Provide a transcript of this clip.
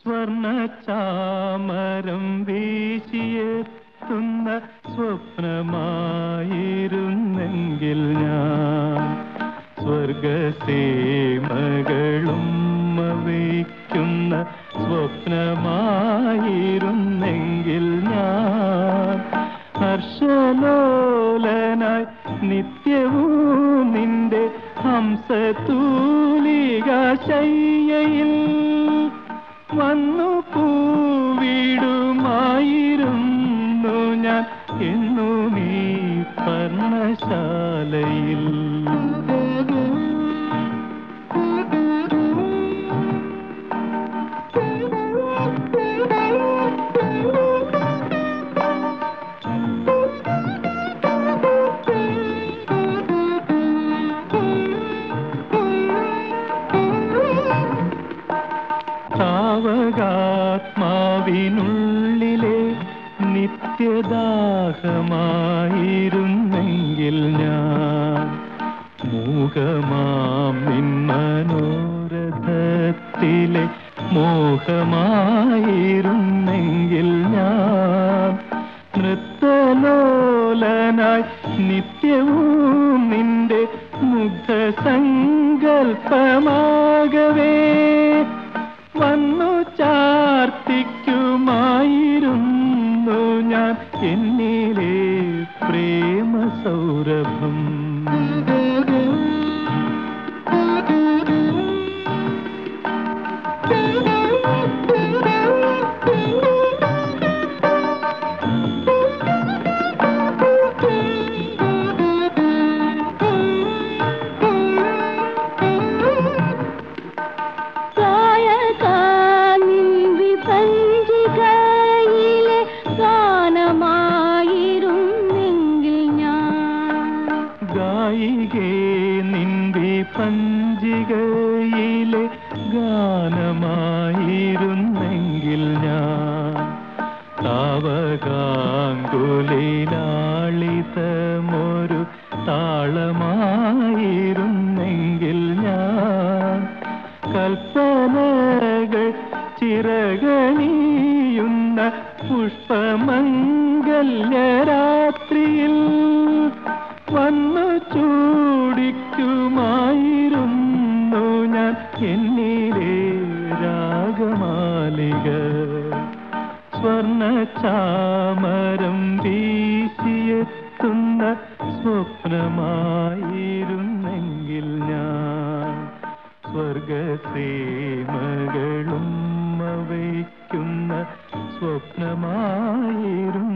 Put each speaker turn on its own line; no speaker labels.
സ്വർണ ചാമരം വീശിയെത്തുന്ന സ്വപ്നമായിരുന്നെങ്കിൽ ഞാൻ സ്വർഗസേമകളും വയ്ക്കുന്ന സ്വപ്നമായിരുന്നെങ്കിൽ ഞാൻ ഹർഷലോലനായി നിത്യവും നിന്റെ ഹംസതൂലിക ശയ്യയിൽ വന്നു പൂവിടുമായിരുന്നു ഞാൻ എന്നും ഈ പർണശാലയിൽ സാവകാത്മാവിനുള്ളിലെ നിത്യദാഹമായിരുന്നെങ്കിൽ ഞാൻ മൂകമാം നിൻ മനോരഥത്തിലെ മോഹമായിരുന്നെങ്കിൽ ഞാൻ നൃത്തലോലനായി നിത്യവും നിന്റെ മുഗ്ധ സങ്കൽപ്പമാകവേ വന്നു ചാർത്തിക്കുമായിരുന്നു ഞാൻ എന്നിലെ പ്രേമ സൗരഭം
പഞ്ചികയിലെ ഗാനമായിരുന്നെങ്കിൽ ഞാൻ
ഗായികേ നിന്റെ പഞ്ചികയിലെ ഗാനമായിരുന്നെങ്കിൽ ഞാൻ താവകാങ്കുലിലാളിതമൊരു താളമായിരുന്നെങ്കിൽ ഞാൻ കൽപ്പനകൾ ചിറകണിയുന്ന പുഷ്പമംഗല്യരാത്രിയിൽ വന്നു ചൂടിക്കുമായിരുന്നു ഞാൻ എന്നിലെ രാഗമാലിക സ്വർണ ചാമരം വീശിയെത്തുന്ന സ്വപ്നമായിരുന്നെങ്കിൽ ഞാൻ സ്വർഗസേമകളും വയ്ക്കുന്ന സ്വപ്നമായിരുന്നു